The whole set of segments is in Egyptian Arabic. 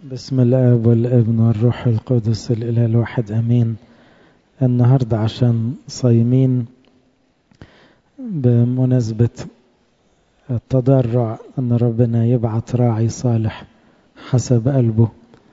بسم الاب والابن والروح القدس الاله الواحد امين النهارده عشان صايمين بمناسبه التضرع ان ربنا يبعت راعي صالح حسب قلبه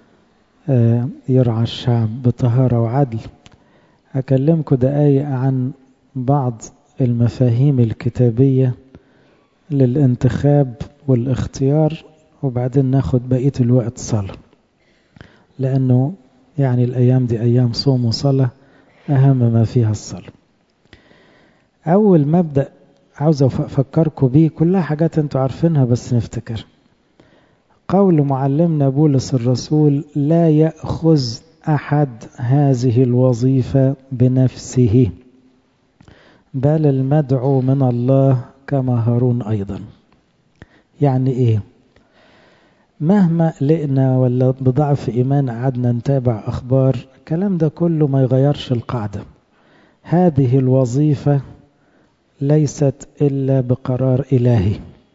يرعى الشعب بطهاره وعدل هكلمكم دقايق عن بعض المفاهيم الكتابيه للانتخاب والاختيار وبعدين ناخد بقية الوقت صلاة لأنه يعني الأيام دي أيام صوم وصلاة أهم ما فيها الصلاة أول مبدأ عاوز أفكركم بيه كلها حاجات أنتوا عارفينها بس نفتكر قول معلمنا بولس الرسول لا يأخذ أحد هذه الوظيفة بنفسه بل المدعو من الله كما هارون أيضا يعني إيه مهما قلقنا ولا بضعف إيمان قعدنا نتابع أخبار الكلام ده كله ما يغيرش القاعدة هذه الوظيفة ليست إلا بقرار إلهي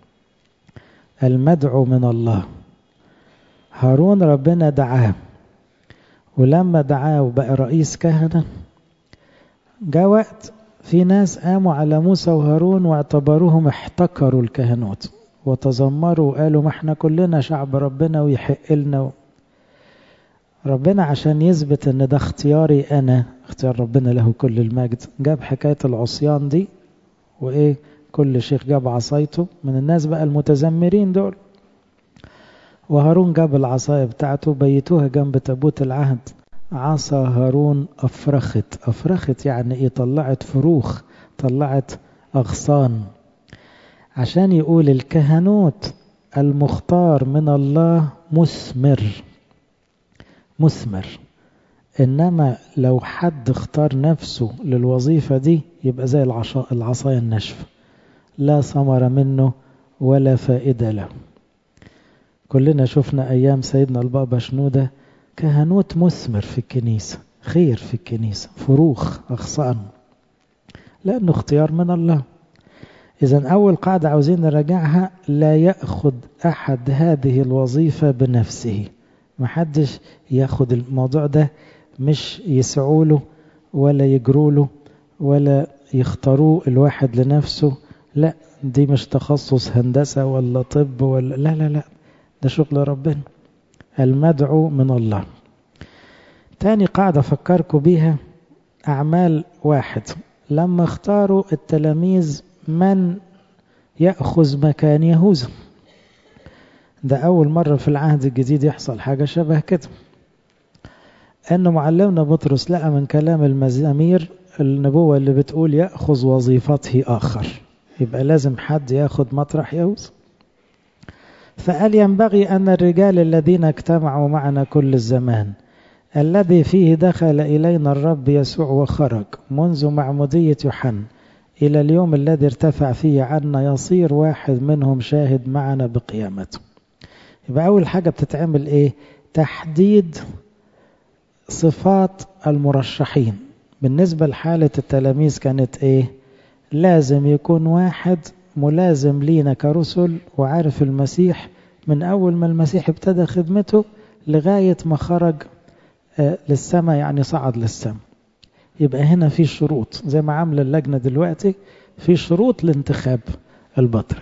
المدعو من الله هارون ربنا دعاه ولما دعاه وبقى رئيس كهنة جاء وقت في ناس قاموا على موسى وهارون واعتبروهم احتكروا الكهنوت وتذمروا وقالوا ما احنا كلنا شعب ربنا ويحق لنا ربنا عشان يثبت ان ده اختياري انا اختيار ربنا له كل المجد جاب حكاية العصيان دي وايه كل شيخ جاب عصايته من الناس بقى المتذمرين دول وهارون جاب العصاية بتاعته بيتوها جنب تابوت العهد عصا هارون أفرخت أفرخت يعني إيه طلعت فروخ طلعت أغصان عشان يقول الكهنوت المختار من الله مثمر مثمر إنما لو حد اختار نفسه للوظيفة دي يبقى زي العصاية الناشفة لا ثمر منه ولا فائدة له كلنا شفنا أيام سيدنا البابا شنودة كهنوت مثمر في الكنيسة خير في الكنيسة فروخ أغصان لأنه اختيار من الله إذا أول قاعدة عاوزين نراجعها لا يأخذ أحد هذه الوظيفة بنفسه محدش ياخد الموضوع ده مش يسعوا له ولا يجروا له ولا يختاروه الواحد لنفسه لا دي مش تخصص هندسة ولا طب ولا لا لا لا ده شغل ربنا المدعو من الله تاني قاعدة فكركم بيها أعمال واحد لما اختاروا التلاميذ من يأخذ مكان يهوذا ده أول مرة في العهد الجديد يحصل حاجة شبه كده أن معلمنا بطرس لقى من كلام المزامير النبوة اللي بتقول يأخذ وظيفته آخر يبقى لازم حد ياخد مطرح يهوذا فقال ينبغي أن الرجال الذين اجتمعوا معنا كل الزمان الذي فيه دخل إلينا الرب يسوع وخرج منذ معمودية يوحنا إلى اليوم الذي ارتفع فيه عنا يصير واحد منهم شاهد معنا بقيامته يبقى أول حاجة بتتعمل إيه تحديد صفات المرشحين بالنسبة لحالة التلاميذ كانت إيه لازم يكون واحد ملازم لينا كرسل وعارف المسيح من أول ما المسيح ابتدى خدمته لغاية ما خرج للسماء يعني صعد للسماء يبقى هنا في شروط زي ما عامله اللجنة دلوقتي في شروط لانتخاب البطرك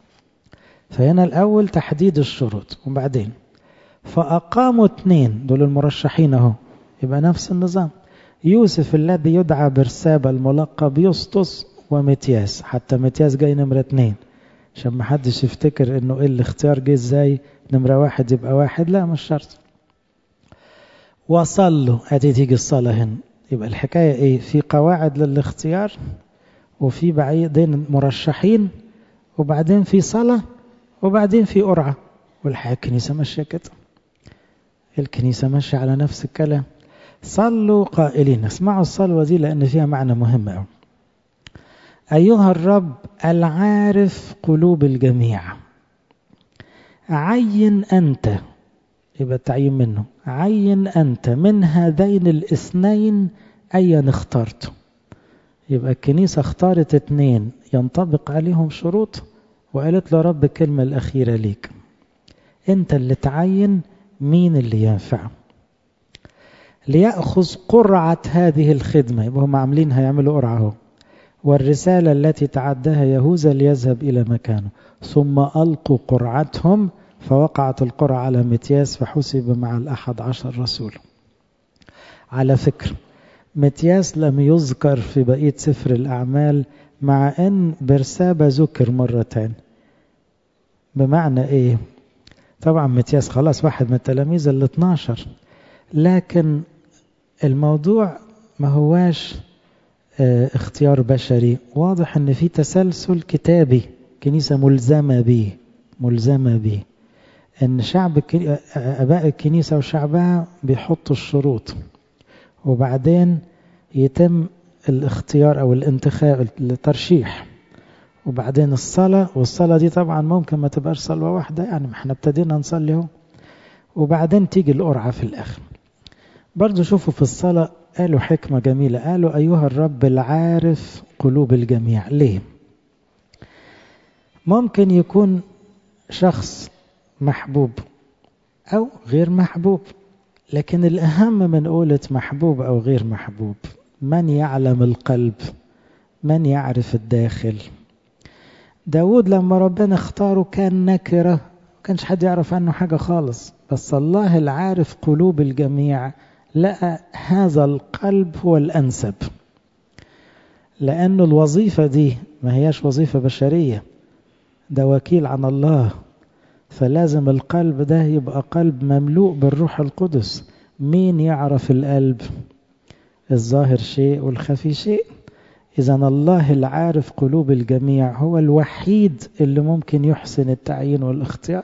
فهنا الأول تحديد الشروط وبعدين فأقاموا اثنين دول المرشحين اهو يبقى نفس النظام يوسف الذي يدعى برسابة الملقب يسطس ومتياس حتى متياس جاي نمرة اتنين عشان ما حدش يفتكر انه ايه الاختيار جه ازاي نمرة واحد يبقى واحد لا مش شرط وصلوا ادي تيجي الصلاة هنا يبقى الحكاية ايه في قواعد للاختيار وفي بعدين مرشحين وبعدين في صلاة وبعدين في قرعة والحقيقة الكنيسة ماشية كده الكنيسة ماشية على نفس الكلام صلوا قائلين اسمعوا الصلوة دي لأن فيها معنى مهم أوي أيها الرب العارف قلوب الجميع عين أنت يبقى التعيين منه عين أنت من هذين الاثنين أيا اخترت يبقى الكنيسة اختارت اثنين ينطبق عليهم شروط وقالت له رب الكلمة الأخيرة ليك انت اللي تعين مين اللي ينفع ليأخذ قرعة هذه الخدمة يبقى هم عاملين هيعملوا قرعة اهو والرسالة التي تعدها يهوذا ليذهب إلى مكانه ثم ألقوا قرعتهم فوقعت القرعة على متياس فحسب مع الأحد عشر رسول على فكرة متياس لم يذكر في بقية سفر الأعمال مع أن برسابة ذكر مرتين بمعنى إيه طبعا متياس خلاص واحد من التلاميذ ال 12 لكن الموضوع ما هواش اه اختيار بشري واضح ان في تسلسل كتابي كنيسة ملزمة به ملزمة به ان شعب اباء الكنيسة وشعبها بيحطوا الشروط وبعدين يتم الاختيار او الانتخاب الترشيح وبعدين الصلاة والصلاة دي طبعا ممكن ما تبقاش صلوة واحدة يعني ما احنا ابتدينا نصلي اهو وبعدين تيجي القرعة في الآخر برضو شوفوا في الصلاة قالوا حكمة جميلة قالوا أيها الرب العارف قلوب الجميع ليه ممكن يكون شخص محبوب أو غير محبوب لكن الأهم من قولة محبوب أو غير محبوب من يعلم القلب من يعرف الداخل داود لما ربنا اختاره كان نكرة كانش حد يعرف عنه حاجة خالص بس الله العارف قلوب الجميع لقى هذا القلب هو الأنسب لأن الوظيفة دي ما هياش وظيفة بشرية ده وكيل عن الله فلازم القلب ده يبقى قلب مملوء بالروح القدس مين يعرف القلب الظاهر شيء والخفي شيء إذا الله العارف قلوب الجميع هو الوحيد اللي ممكن يحسن التعيين والاختيار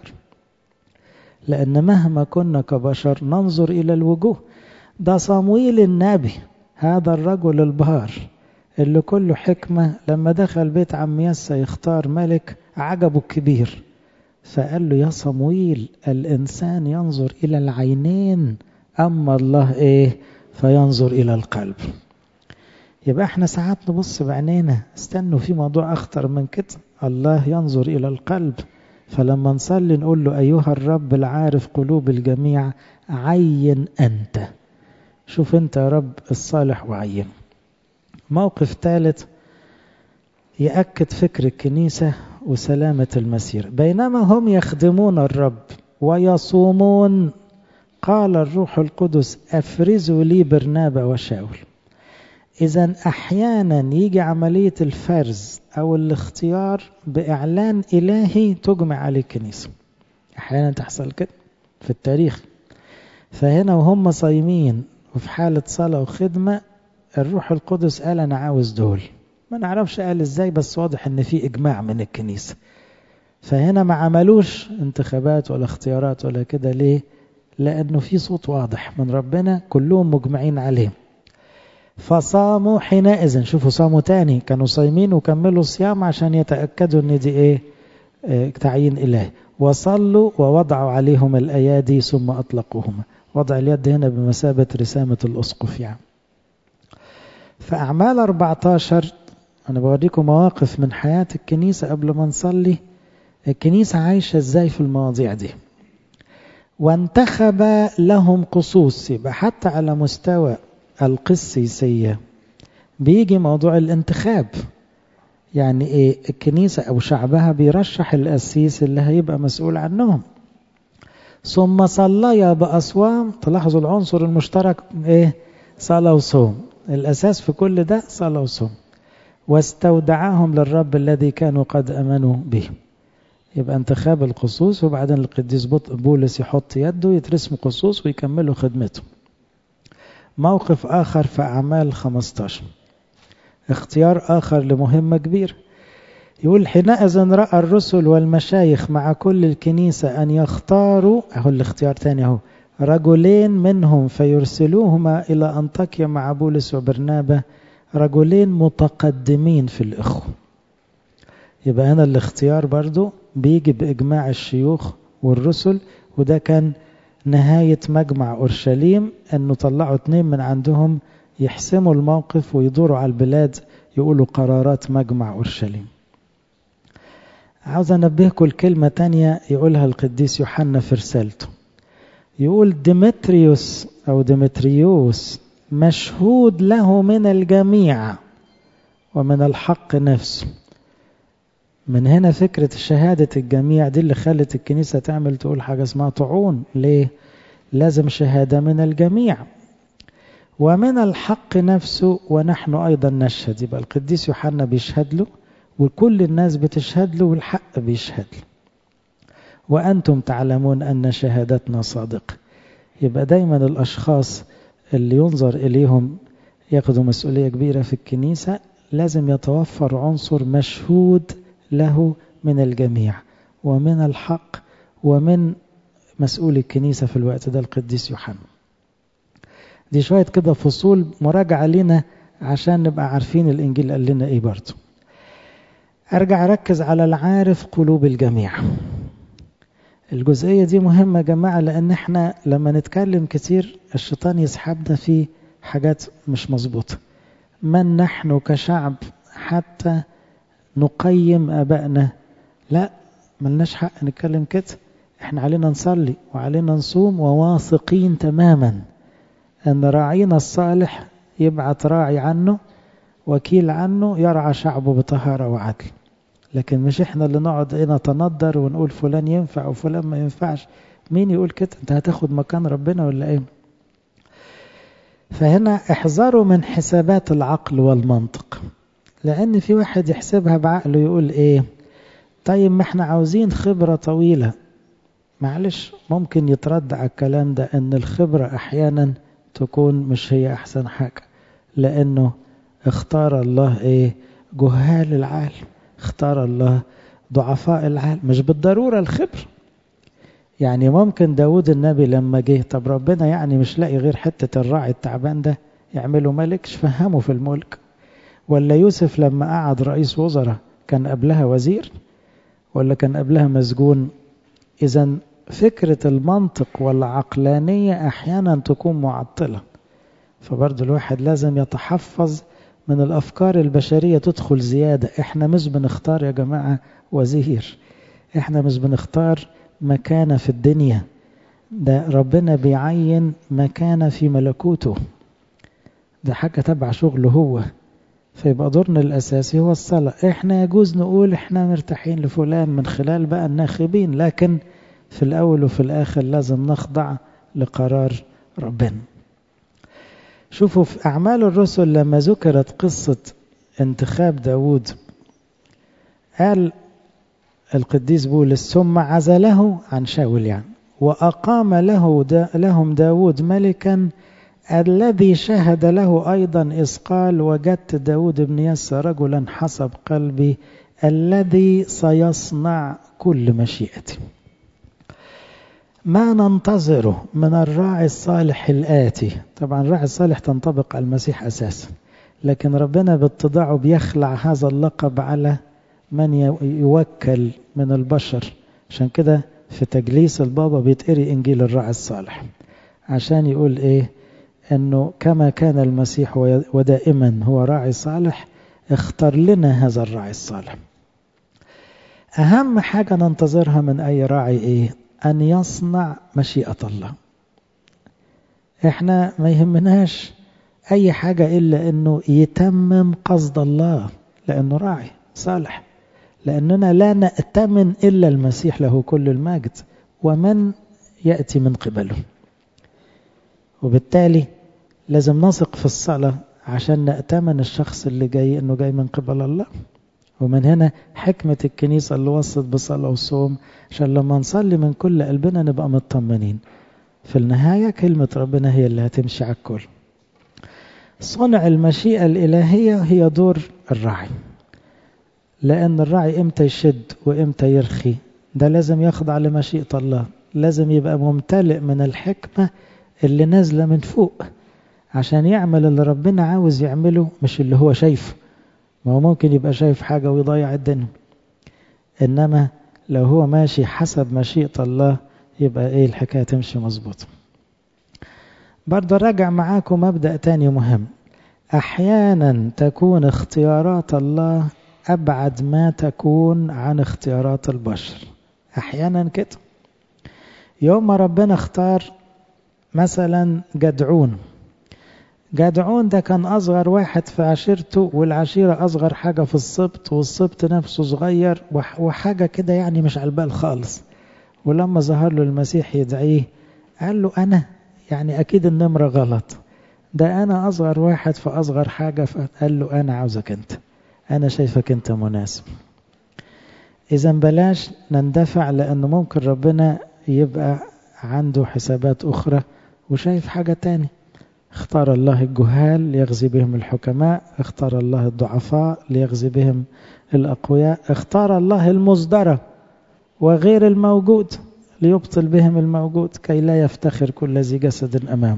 لأن مهما كنا كبشر ننظر إلى الوجوه ده صمويل النبي هذا الرجل البهار اللي كله حكمة لما دخل بيت عم يسى يختار ملك عجبه الكبير فقال له يا صمويل الإنسان ينظر إلى العينين أما الله إيه فينظر إلى القلب يبقى احنا ساعات نبص بعينينا استنوا في موضوع أخطر من كده الله ينظر إلى القلب فلما نصلي نقول له أيها الرب العارف قلوب الجميع عين أنت شوف أنت يا رب الصالح وعين موقف ثالث يأكد فكر الكنيسة وسلامة المسير بينما هم يخدمون الرب ويصومون قال الروح القدس أفرزوا لي برنابا وشاول إذا أحيانا يجي عملية الفرز أو الاختيار بإعلان إلهي تجمع عليه الكنيسة أحيانا تحصل كده في التاريخ فهنا وهم صايمين وفي حالة صلاة وخدمة الروح القدس قال أنا عاوز دول ما نعرفش قال إزاي بس واضح إن في إجماع من الكنيسة فهنا ما عملوش انتخابات ولا اختيارات ولا كده ليه لأنه في صوت واضح من ربنا كلهم مجمعين عليه فصاموا حينئذ شوفوا صاموا تاني كانوا صايمين وكملوا صيام عشان يتأكدوا ان دي ايه اه تعيين إلهي وصلوا ووضعوا عليهم الأيادي ثم أطلقوهما وضع اليد هنا بمثابة رسامة الأسقف يعني فأعمال 14 أنا بوريكم مواقف من حياة الكنيسة قبل ما نصلي الكنيسة عايشة ازاي في المواضيع دي وانتخب لهم قصوص يبقى حتى على مستوى القسيسية بيجي موضوع الانتخاب يعني ايه الكنيسة او شعبها بيرشح القسيس اللي هيبقى مسؤول عنهم ثم صليا بأصوام تلاحظوا العنصر المشترك ايه صلاة وصوم الأساس في كل ده صلاة وصوم واستودعاهم للرب الذي كانوا قد أمنوا به يبقى انتخاب القصوص وبعدين القديس بولس يحط يده يترسم قصوص ويكملوا خدمته موقف آخر في أعمال 15 اختيار آخر لمهمة كبيرة يقول حينئذ رأى الرسل والمشايخ مع كل الكنيسة أن يختاروا أهو الاختيار تاني أهو رجلين منهم فيرسلوهما إلى أنطاكيا مع بولس وبرنابا رجلين متقدمين في الإخوة يبقى هنا الاختيار برضو بيجي بإجماع الشيوخ والرسل وده كان نهاية مجمع أورشليم أنه طلعوا اتنين من عندهم يحسموا الموقف ويدوروا على البلاد يقولوا قرارات مجمع أورشليم عاوز أنبهكم الكلمة تانية يقولها القديس يوحنا في رسالته يقول ديمتريوس أو ديمتريوس مشهود له من الجميع ومن الحق نفسه من هنا فكرة شهادة الجميع دي اللي خلت الكنيسة تعمل تقول حاجة اسمها طعون ليه؟ لازم شهادة من الجميع ومن الحق نفسه ونحن أيضا نشهد يبقى القديس يوحنا بيشهد له وكل الناس بتشهد له والحق بيشهد له وأنتم تعلمون أن شهادتنا صادقة يبقى دايما الأشخاص اللي ينظر إليهم ياخدوا مسؤولية كبيرة في الكنيسة لازم يتوفر عنصر مشهود له من الجميع ومن الحق ومن مسؤول الكنيسة في الوقت ده القديس يوحنا دي شوية كده فصول مراجعة لنا عشان نبقى عارفين الإنجيل قال لنا إيه برضه أرجع أركز على العارف قلوب الجميع الجزئية دي مهمة يا جماعة لأن احنا لما نتكلم كتير الشيطان يسحبنا في حاجات مش مظبوطة من نحن كشعب حتى نقيم أبائنا لا ملناش حق نتكلم كده احنا علينا نصلي وعلينا نصوم وواثقين تماما أن راعينا الصالح يبعت راعي عنه وكيل عنه يرعى شعبه بطهارة وعدل لكن مش احنا اللي نقعد هنا نتندر ونقول فلان ينفع وفلان ما ينفعش مين يقول كده انت هتاخد مكان ربنا ولا ايه فهنا احذروا من حسابات العقل والمنطق لان في واحد يحسبها بعقله يقول ايه طيب ما احنا عاوزين خبرة طويلة معلش ممكن يترد على الكلام ده ان الخبرة احيانا تكون مش هي احسن حاجة لانه اختار الله ايه جهال العالم اختار الله ضعفاء العالم مش بالضرورة الخبر يعني ممكن داود النبي لما جه طب ربنا يعني مش لاقي غير حتة الراعي التعبان ده يعمله ملك فهمه في الملك ولا يوسف لما قعد رئيس وزراء كان قبلها وزير ولا كان قبلها مسجون إذا فكرة المنطق والعقلانية أحيانا تكون معطلة فبرضه الواحد لازم يتحفظ من الأفكار البشرية تدخل زيادة إحنا مش بنختار يا جماعة وزير إحنا مش بنختار مكانة في الدنيا ده ربنا بيعين مكانة في ملكوته ده حاجة تبع شغله هو فيبقى دورنا الأساسي هو الصلاة إحنا يجوز نقول إحنا مرتاحين لفلان من خلال بقى الناخبين لكن في الأول وفي الآخر لازم نخضع لقرار ربنا شوفوا في أعمال الرسل لما ذكرت قصة انتخاب داود قال القديس بولس ثم عزله عن شاول يعني وأقام له دا لهم داود ملكا الذي شهد له أيضا إذ قال وجدت داود بن يسى رجلا حسب قلبي الذي سيصنع كل مشيئتي ما ننتظره من الراعي الصالح الآتي طبعا الراعي الصالح تنطبق على المسيح أساسا لكن ربنا باتضاعه بيخلع هذا اللقب على من يوكل من البشر عشان كده في تجليس البابا بيتقري إنجيل الراعي الصالح عشان يقول إيه أنه كما كان المسيح ودائما هو راعي صالح اختار لنا هذا الراعي الصالح أهم حاجة ننتظرها من أي راعي إيه أن يصنع مشيئة الله إحنا ما يهمناش أي حاجة إلا أنه يتمم قصد الله لأنه راعي صالح لأننا لا نأتمن إلا المسيح له كل المجد ومن يأتي من قبله وبالتالي لازم نثق في الصلاة عشان نأتمن الشخص اللي جاي أنه جاي من قبل الله ومن هنا حكمة الكنيسة اللي وصت بصلاة وصوم عشان لما نصلي من كل قلبنا نبقى مطمنين في النهاية كلمة ربنا هي اللي هتمشي على الكل صنع المشيئة الإلهية هي دور الراعي لأن الراعي إمتى يشد وإمتى يرخي ده لازم يخضع لمشيئة الله لازم يبقى ممتلئ من الحكمة اللي نازلة من فوق عشان يعمل اللي ربنا عاوز يعمله مش اللي هو شايفه ما هو ممكن يبقى شايف حاجة ويضيع الدنيا إنما لو هو ماشي حسب مشيئة الله يبقى إيه الحكاية تمشي مظبوط برضه راجع معاكم مبدأ تاني مهم أحيانا تكون اختيارات الله أبعد ما تكون عن اختيارات البشر أحيانا كده يوم ما ربنا اختار مثلا جدعون جدعون ده كان أصغر واحد في عشيرته والعشيرة أصغر حاجة في السبط والسبط نفسه صغير وحاجة كده يعني مش على البال خالص ولما ظهر له المسيح يدعيه قال له أنا يعني أكيد النمرة غلط ده أنا أصغر واحد في أصغر حاجة فقال له أنا عاوزك أنت أنا شايفك أنت مناسب إذا بلاش نندفع لأنه ممكن ربنا يبقى عنده حسابات أخرى وشايف حاجة تاني اختار الله الجهال ليغزي بهم الحكماء اختار الله الضعفاء ليغزي بهم الأقوياء اختار الله المصدرة وغير الموجود ليبطل بهم الموجود كي لا يفتخر كل ذي جسد أمامه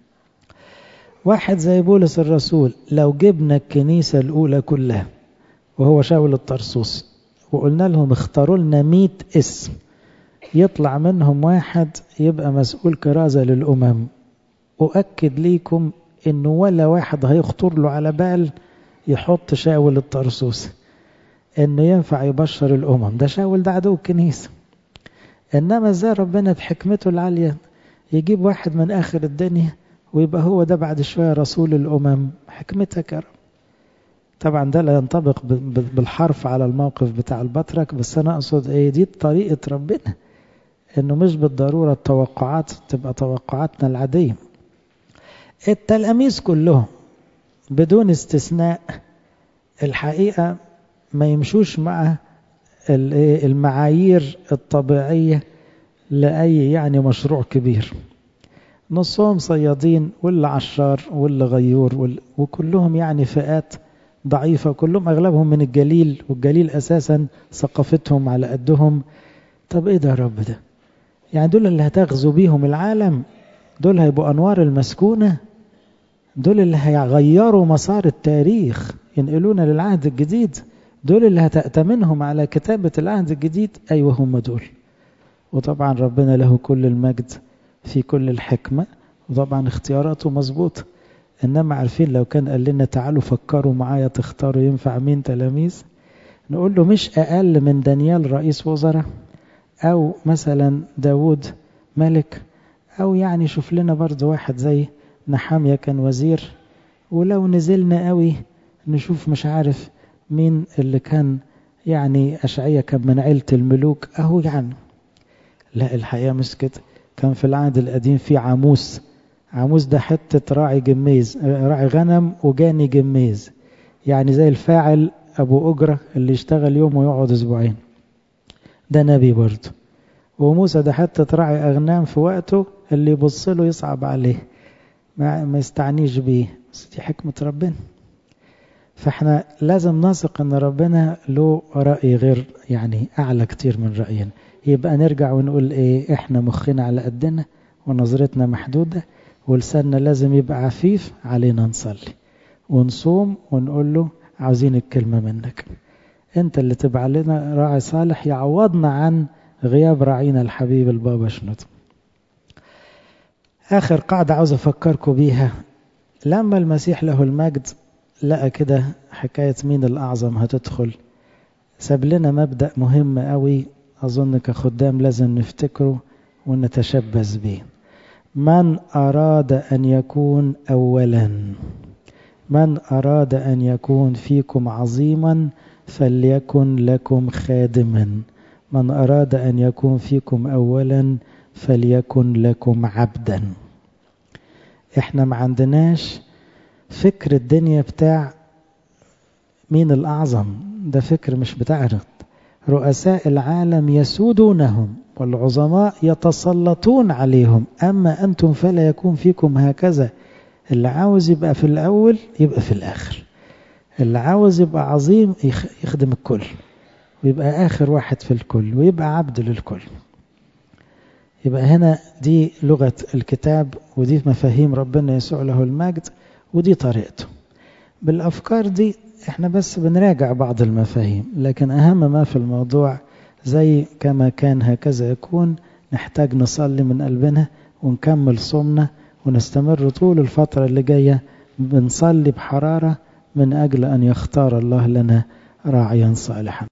واحد زي بولس الرسول لو جبنا الكنيسة الأولى كلها وهو شاول الطرسوس وقلنا لهم اختاروا لنا مئة اسم يطلع منهم واحد يبقى مسؤول كرازة للأمم أؤكد ليكم إنه ولا واحد هيخطر له على بال يحط شاول الطرسوس إنه ينفع يبشر الأمم ده شاول ده عدو الكنيسة إنما إزاي ربنا بحكمته العالية يجيب واحد من آخر الدنيا ويبقى هو ده بعد شوية رسول الأمم حكمتك يا رب طبعا ده لا ينطبق بالحرف على الموقف بتاع البطرك بس أنا أقصد إيه دي طريقة ربنا إنه مش بالضرورة التوقعات تبقى توقعاتنا العادية التلاميذ كلهم بدون استثناء الحقيقة ما يمشوش مع المعايير الطبيعية لأي يعني مشروع كبير نصهم صيادين واللي عشار واللي غيور وكلهم يعني فئات ضعيفة كلهم أغلبهم من الجليل والجليل أساسا ثقافتهم على قدهم طب إيه ده يا رب ده يعني دول اللي هتغزو بيهم العالم دول هيبقوا أنوار المسكونة دول اللي هيغيروا مسار التاريخ ينقلونا للعهد الجديد دول اللي هتأتمنهم على كتابة العهد الجديد أيوة هم دول وطبعا ربنا له كل المجد في كل الحكمة وطبعا اختياراته مظبوطة إنما عارفين لو كان قال لنا تعالوا فكروا معايا تختاروا ينفع مين تلاميذ نقول له مش أقل من دانيال رئيس وزراء أو مثلا داود ملك أو يعني شوف لنا برضه واحد زي نحامية كان وزير ولو نزلنا قوي نشوف مش عارف مين اللي كان يعني أشعية كان من عيلة الملوك أهو يعني لا الحقيقة مش كده كان في العهد القديم في عاموس عاموس ده حتة راعي جميز راعي غنم وجاني جميز يعني زي الفاعل أبو أجرة اللي يشتغل يوم ويقعد أسبوعين ده نبي برضه وموسى ده حتة راعي أغنام في وقته اللي يبص له يصعب عليه ما, ما يستعنيش بيه بس دي حكمة ربنا فاحنا لازم نثق ان ربنا له رأي غير يعني اعلى كتير من رأينا يبقى نرجع ونقول ايه احنا مخنا على قدنا ونظرتنا محدودة ولساننا لازم يبقى عفيف علينا نصلي ونصوم ونقول له عاوزين الكلمة منك انت اللي تبقى لنا راعي صالح يعوضنا عن غياب راعينا الحبيب البابا شنوت آخر قاعدة عاوز أفكركم بيها لما المسيح له المجد لقى كده حكاية مين الأعظم هتدخل ساب لنا مبدأ مهم قوي أظن كخدام لازم نفتكره ونتشبث به من أراد أن يكون أولا من أراد أن يكون فيكم عظيما فليكن لكم خادما من أراد أن يكون فيكم أولا فليكن لكم عبدا احنا ما عندناش فكر الدنيا بتاع مين الأعظم ده فكر مش بتاعنا رؤساء العالم يسودونهم والعظماء يتسلطون عليهم أما أنتم فلا يكون فيكم هكذا اللي عاوز يبقى في الأول يبقى في الآخر اللي عاوز يبقى عظيم يخدم الكل ويبقى آخر واحد في الكل ويبقى عبد للكل يبقى هنا دي لغة الكتاب ودي مفاهيم ربنا يسوع له المجد ودي طريقته بالأفكار دي احنا بس بنراجع بعض المفاهيم لكن أهم ما في الموضوع زي كما كان هكذا يكون نحتاج نصلي من قلبنا ونكمل صومنا ونستمر طول الفترة اللي جاية بنصلي بحرارة من أجل أن يختار الله لنا راعيا صالحا